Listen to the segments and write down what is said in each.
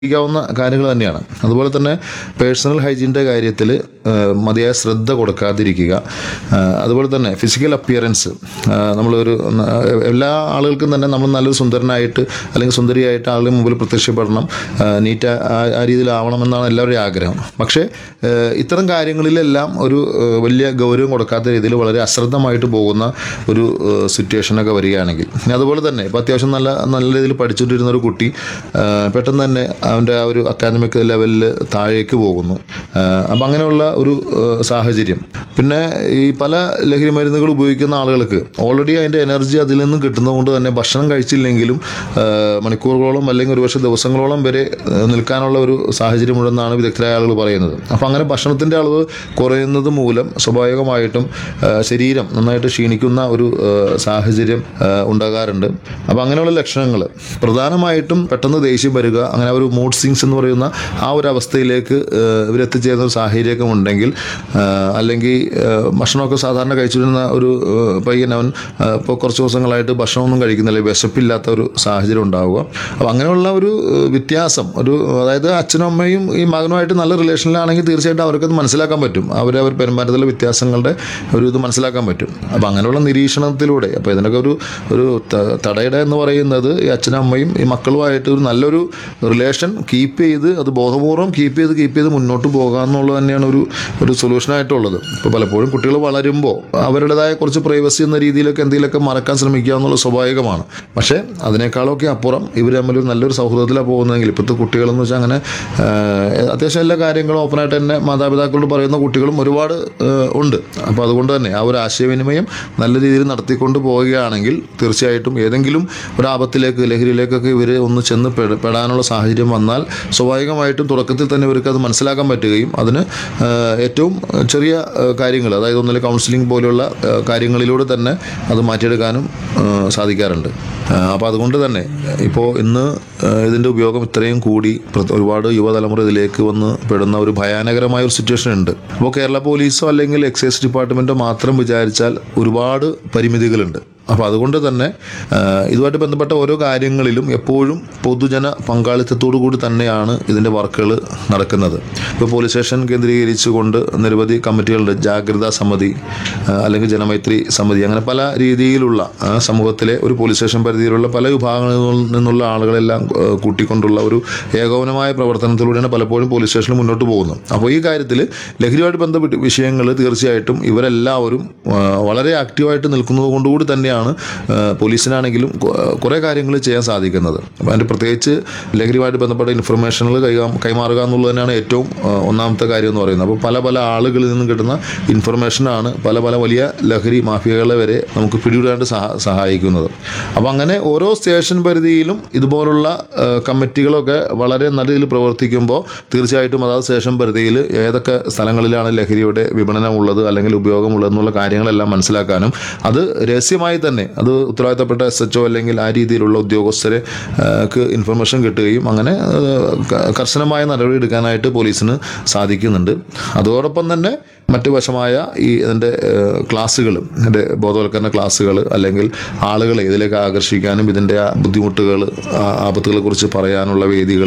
ാവുന്ന കാര്യങ്ങൾ തന്നെയാണ് അതുപോലെ തന്നെ പേഴ്സണൽ ഹൈജീൻ്റെ കാര്യത്തിൽ മതിയായ ശ്രദ്ധ കൊടുക്കാതിരിക്കുക ആ, അതുപോലെ തന്നെ ഫിസിക്കൽ അപ്പിയറൻസ് നമ്മളൊരു ന- എല്ലാ ആളുകൾക്കും തന്നെ നമ്മൾ നല്ലൊരു സുന്ദരനായിട്ട് അല്ലെങ്കിൽ സുന്ദരിയായിട്ട് ആളുടെ മുമ്പിൽ പ്രത്യക്ഷപ്പെടണം നീറ്റ് ആ രീതിയിലാവണമെന്നാണ് എല്ലാവരുടെയും ആഗ്രഹം പക്ഷേ ആ, ഇത്തരം കാര്യങ്ങളിലെല്ലാം ഒരു ആ, വലിയ ഗൗരവം കൊടുക്കാത്ത രീതിയിൽ വളരെ അശ്രദ്ധമായിട്ട് പോകുന്ന ഒരു സിറ്റുവേഷനൊക്കെ വരികയാണെങ്കിൽ ഇനി അതുപോലെ തന്നെ ഇപ്പോൾ അത്യാവശ്യം നല്ല നല്ല രീതിയിൽ പഠിച്ചുകൊണ്ടിരുന്ന ഒരു കുട്ടി ആ, പെട്ടെന്ന് തന്നെ അവൻ്റെ ആ ഒരു അക്കാദമിക് ലെവലിൽ താഴേക്ക് പോകുന്നു അപ്പം അങ്ങനെയുള്ള ഒരു ആ, സാഹചര്യം പിന്നെ ഈ പല ലഹരി മരുന്നുകൾ ഉപയോഗിക്കുന്ന ആളുകൾക്ക് ഓൾറെഡി അതിൻ്റെ എനർജി അതിൽ നിന്ന് കിട്ടുന്നതുകൊണ്ട് തന്നെ ഭക്ഷണം കഴിച്ചില്ലെങ്കിലും ആ, മണിക്കൂറുകളോളം അല്ലെങ്കിൽ ഒരുപക്ഷെ ദിവസങ്ങളോളം വരെ ആ, നിൽക്കാനുള്ള ഒരു സാഹചര്യമുണ്ടെന്നാണ് വിദഗ്ധരായ ആളുകൾ പറയുന്നത് അപ്പോൾ അങ്ങനെ ഭക്ഷണത്തിൻ്റെ അളവ് കുറയുന്നത് മൂലം സ്വാഭാവികമായിട്ടും ആ, ശരീരം നന്നായിട്ട് ക്ഷീണിക്കുന്ന ഒരു ആ, സാഹചര്യം ആ, ഉണ്ടാകാറുണ്ട് അപ്പോൾ അങ്ങനെയുള്ള ലക്ഷണങ്ങൾ പ്രധാനമായിട്ടും പെട്ടെന്ന് ദേഷ്യം വരിക അങ്ങനെ ഒരു മൂഡ് സ്വിങ്സ് എന്ന് പറയുന്ന ആ ഒരു അവസ്ഥയിലേക്ക് ആ, ഇവരെത്തിച്ചേരുന്ന ഒരു സാഹചര്യമൊക്കെ ഉണ്ടെങ്കിൽ ആ, അല്ലെങ്കിൽ ആ, ഭക്ഷണമൊക്കെ സാധാരണ കഴിച്ചിരുന്ന ഒരു ആ, പയ്യൻ അവൻ ആ, ഇപ്പോൾ കുറച്ച് ദിവസങ്ങളായിട്ട് ഭക്ഷണമൊന്നും കഴിക്കുന്നില്ല വിശപ്പില്ലാത്ത ഒരു സാഹചര്യം ഉണ്ടാവുക അപ്പോൾ അങ്ങനെയുള്ള ഒരു ആ, വ്യത്യാസം ഒരു അതായത് അച്ഛനും അമ്മയും ഈ മകനുമായിട്ട് നല്ല റിലേഷനിലാണെങ്കിൽ തീർച്ചയായിട്ടും അവർക്കത് മനസ്സിലാക്കാൻ പറ്റും അവർ അവർ പെരുമാറ്റത്തിലെ വ്യത്യാസങ്ങളുടെ ഒരു ഇത് മനസ്സിലാക്കാൻ പറ്റും അപ്പോൾ അങ്ങനെയുള്ള നിരീക്ഷണത്തിലൂടെ അപ്പോൾ ഇതിനൊക്കെ ഒരു ഒരു ത- തടയിട എന്ന് പറയുന്നത് ഈ അച്ഛനും അമ്മയും ഈ മക്കളുമായിട്ട് ഒരു നല്ലൊരു റിലേഷൻ കീപ്പ് ചെയ്ത് അത് ബോധപൂർവ്വം കീപ്പ് ചെയ്ത് കീപ്പ് ചെയ്ത് മുന്നോട്ട് പോകുക എന്നുള്ളത് തന്നെയാണ് ഒരു ഒരു സൊല്യൂഷനായിട്ടുള്ളത് ഇപ്പോൾ പലപ്പോഴും കുട്ടികൾ വളരുമ്പോൾ അവരുടേതായ കുറച്ച് പ്രൈവസി എന്ന രീതിയിലൊക്കെ എന്തെങ്കിലുമൊക്കെ മറക്കാൻ ശ്രമിക്കുക എന്നുള്ളത് സ്വാഭാവികമാണ് പക്ഷേ അതിനേക്കാളൊക്കെ അപ്പുറം ഇവർ തമ്മിൽ നല്ലൊരു സൗഹൃദത്തിലാണ് പോകുന്നതെങ്കിൽ ഇപ്പോഴത്തെ കുട്ടികളെന്ന് വെച്ചാൽ അങ്ങനെ ആ, അത്യാവശ്യം എല്ലാ കാര്യങ്ങളും ഓപ്പണായിട്ട് തന്നെ മാതാപിതാക്കളോട് പറയുന്ന കുട്ടികളും ഒരുപാട് ആ, ഉണ്ട് അപ്പോൾ അതുകൊണ്ട് തന്നെ ആ ഒരു ആശയവിനിമയം നല്ല രീതിയിൽ നടത്തിക്കൊണ്ട് പോവുകയാണെങ്കിൽ തീർച്ചയായിട്ടും ഏതെങ്കിലും ഒരു ആപത്തിലേക്ക് ലഹരിയിലേക്കൊക്കെ ഇവർ ഒന്ന് ചെന്ന് പെട- പെടാനുള്ള സാഹചര്യം വന്നാൽ സ്വാഭാവികമായിട്ടും തുടക്കത്തിൽ തന്നെ ഇവർക്ക് അത് മനസ്സിലാക്കാൻ പറ്റുകയും അതിന് ആ, ഏറ്റവും ചെറിയ കാര്യങ്ങൾ അതായത് ഒന്നിലെ കൗൺസിലിംഗ് പോലെയുള്ള ആ, കാര്യങ്ങളിലൂടെ തന്നെ അത് മാറ്റിയെടുക്കാനും ആ, സാധിക്കാറുണ്ട് അപ്പോൾ അതുകൊണ്ട് തന്നെ ഇപ്പോൾ ഇന്ന് ആ, ഇതിൻ്റെ ഉപയോഗം ഇത്രയും കൂടി പ്ര- ഒരുപാട് യുവതലമുറ ഇതിലേക്ക് വന്ന് പെടുന്ന ഒരു ഭയാനകരമായ ഒരു സിറ്റുവേഷൻ ഉണ്ട് അപ്പോൾ കേരള പോലീസോ അല്ലെങ്കിൽ എക്സൈസ് ഡിപ്പാർട്ട്മെൻറ്റോ മാത്രം വിചാരിച്ചാൽ ഒരുപാട് പരിമിതികളുണ്ട് അപ്പോൾ അതുകൊണ്ട് തന്നെ ആ, ഇതുമായിട്ട് ബന്ധപ്പെട്ട ഓരോ കാര്യങ്ങളിലും എപ്പോഴും പൊതുജന പങ്കാളിത്തത്തോടു കൂടി തന്നെയാണ് ഇതിൻ്റെ വർക്കുകൾ നടക്കുന്നത് ഇപ്പോൾ പോലീസ് സ്റ്റേഷൻ കേന്ദ്രീകരിച്ചുകൊണ്ട് നിരവധി കമ്മിറ്റികളുണ്ട് ജാഗ്രതാ സമിതി ആ, അല്ലെങ്കിൽ ജനമൈത്രി സമിതി അങ്ങനെ പല രീതിയിലുള്ള ആ, സമൂഹത്തിലെ ഒരു പോലീസ് സ്റ്റേഷൻ പരിധിയിലുള്ള പല വിഭാഗങ്ങളിൽ നിന്നുള്ള ആളുകളെല്ലാം ആ, കൂട്ടിക്കൊണ്ടുള്ള ഒരു ഏകോപനമായ പ്രവർത്തനത്തിലൂടെയാണ് പലപ്പോഴും പോലീസ് സ്റ്റേഷനിൽ മുന്നോട്ട് പോകുന്നത് അപ്പോൾ ഈ കാര്യത്തിൽ ലഹരിയുമായിട്ട് ബന്ധപ്പെട്ട വിഷയങ്ങൾ തീർച്ചയായിട്ടും ഇവരെല്ലാവരും ആ, വളരെ ആക്റ്റീവായിട്ട് നിൽക്കുന്നത് കൊണ്ടുകൂടി തന്നെയാണ് ആ, പോലീസിനാണെങ്കിലും കൊ- കുറേ കാര്യങ്ങൾ ചെയ്യാൻ സാധിക്കുന്നത് അപ്പോൾ അതിൻ്റെ പ്രത്യേകിച്ച് ലഹരിയുമായിട്ട് ബന്ധപ്പെട്ട ഇൻഫർമേഷനുകൾ കൈകാ കൈമാറുക എന്നുള്ളത് തന്നെയാണ് ഏറ്റവും ആ, ഒന്നാമത്തെ കാര്യം എന്ന് പറയുന്നത് അപ്പോൾ പല പല ആളുകളിൽ നിന്നും കിട്ടുന്ന ഇൻഫർമേഷനാണ് പല പല വലിയ ലഹരി മാഫിയകളെ വരെ നമുക്ക് പിടികൂടാണ്ട് സഹ സഹായിക്കുന്നത് അപ്പോൾ അങ്ങനെ ഓരോ സ്റ്റേഷൻ പരിധിയിലും ഇതുപോലുള്ള ആ, കമ്മിറ്റികളൊക്കെ വളരെ നല്ല രീതിയിൽ പ്രവർത്തിക്കുമ്പോൾ തീർച്ചയായിട്ടും അതാത് സ്റ്റേഷൻ പരിധിയിൽ ഏതൊക്കെ സ്ഥലങ്ങളിലാണ് ലഹരിയുടെ വിപണനമുള്ളത് അല്ലെങ്കിൽ ഉപയോഗമുള്ളത് എന്നുള്ള കാര്യങ്ങളെല്ലാം മനസ്സിലാക്കാനും അത് രഹസ്യമായി തന്നെ അത് ഉത്തരവാദിത്തപ്പെട്ട എസ് എച്ച് അല്ലെങ്കിൽ ആ രീതിയിലുള്ള ഉദ്യോഗസ്ഥരെ ആ, ക്ക് ഇൻഫർമേഷൻ കിട്ടുകയും അങ്ങനെ ആ, ക- കർശനമായ നടപടി എടുക്കാനായിട്ട് പോലീസിന് സാധിക്കുന്നുണ്ട് അതോടൊപ്പം തന്നെ മറ്റു വശമായ ഈ ഇതിൻ്റെ ക്ലാസ്സുകൾ ഇതിൻ്റെ ബോധവൽക്കരണ ക്ലാസ്സുകൾ അല്ലെങ്കിൽ ആളുകളെ ഇതിലേക്ക് ആകർഷിക്കാനും ഇതിൻ്റെ ആ ബുദ്ധിമുട്ടുകൾ ആപത്തുകളെ കുറിച്ച് പറയാനുള്ള വേദികൾ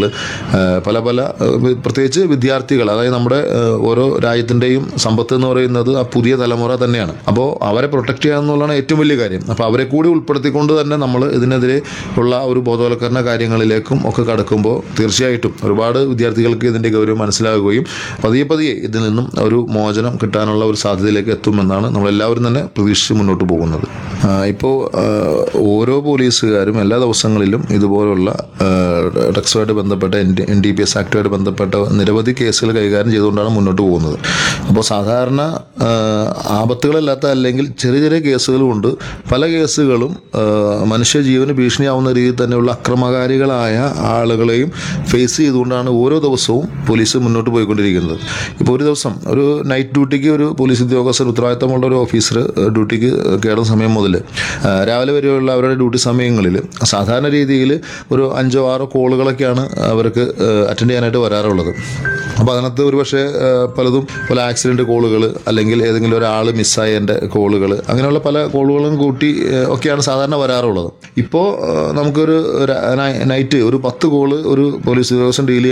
പല പല ആ, വി- പ്രത്യേകിച്ച് വിദ്യാർത്ഥികൾ അതായത് നമ്മുടെ ആ, ഓരോ രാജ്യത്തിൻ്റെയും സമ്പത്ത് എന്ന് പറയുന്നത് ആ പുതിയ തലമുറ തന്നെയാണ് അപ്പോൾ അവരെ പ്രൊട്ടക്റ്റ് ചെയ്യുക എന്നുള്ളതാണ് ഏറ്റവും വലിയ കാര്യം അപ്പോൾ അവരെ കൂടി ഉൾപ്പെടുത്തിക്കൊണ്ട് തന്നെ നമ്മൾ ഇതിനെതിരെ ഉള്ള ഒരു ബോധവൽക്കരണ കാര്യങ്ങളിലേക്കും ഒക്കെ കടക്കുമ്പോൾ തീർച്ചയായിട്ടും ഒരുപാട് വിദ്യാർത്ഥികൾക്ക് ഇതിൻ്റെ ഗൗരവം മനസ്സിലാകുകയും പതിയെ പതിയെ ഇതിൽ നിന്നും ഒരു മോചനം കിട്ടാനുള്ള ഒരു സാധ്യതയിലേക്ക് എത്തുമെന്നാണ് നമ്മളെല്ലാവരും തന്നെ പ്രതീക്ഷിച്ച് മുന്നോട്ട് പോകുന്നത് ആ, ഇപ്പോൾ ആ, ഓരോ പോലീസുകാരും എല്ലാ ദിവസങ്ങളിലും ഇതുപോലുള്ള ഡ്രഗ്സുമായിട്ട് ബന്ധപ്പെട്ട എൻ ഡി പി എസ് ആക്ടുമായിട്ട് ബന്ധപ്പെട്ട നിരവധി കേസുകൾ കൈകാര്യം ചെയ്തുകൊണ്ടാണ് മുന്നോട്ട് പോകുന്നത് അപ്പോൾ സാധാരണ ആ, ആപത്തുകളില്ലാത്ത അല്ലെങ്കിൽ ചെറിയ ചെറിയ കേസുകളുമുണ്ട് പല കേസുകളും ആ, മനുഷ്യജീവന് ഭീഷണിയാവുന്ന രീതിയിൽ തന്നെയുള്ള അക്രമകാരികളായ ആളുകളെയും ഫേസ് ചെയ്തുകൊണ്ടാണ് ഓരോ ദിവസവും പോലീസ് മുന്നോട്ട് പോയിക്കൊണ്ടിരിക്കുന്നത് ഇപ്പോൾ ഒരു ദിവസം ഒരു നൈറ്റ് ഡ്യൂട്ടിക്ക് ഒരു പോലീസ് ഉദ്യോഗസ്ഥർ ഉത്തരവാദിത്തമുള്ള ഒരു ഓഫീസർ ഡ്യൂട്ടിക്ക് കയറുന്ന സമയം മുതൽ ഷിഫ്റ്റിൽ രാവിലെ വരെയുള്ള അവരുടെ ഡ്യൂട്ടി സമയങ്ങളിൽ സാധാരണ രീതിയിൽ ഒരു അഞ്ചോ ആറോ കോളുകളൊക്കെയാണ് അവർക്ക് അറ്റൻഡ് ചെയ്യാനായിട്ട് വരാറുള്ളത് അപ്പോൾ അതിനകത്ത് ഒരു പക്ഷേ പലതും പല ആക്സിഡൻറ്റ് കോളുകൾ അല്ലെങ്കിൽ ഏതെങ്കിലും ഒരാൾ മിസ്സായതിൻ്റെ കോളുകൾ അങ്ങനെയുള്ള പല കോളുകളും കൂട്ടി ഏഹ്, ഒക്കെയാണ് സാധാരണ വരാറുള്ളത് ഇപ്പോൾ നമുക്കൊരു ര- നൈ- നൈറ്റ് ഒരു പത്ത് കോള് ഒരു പോലീസ് ഉദ്യോഗസ്ഥൻ ഡീൽ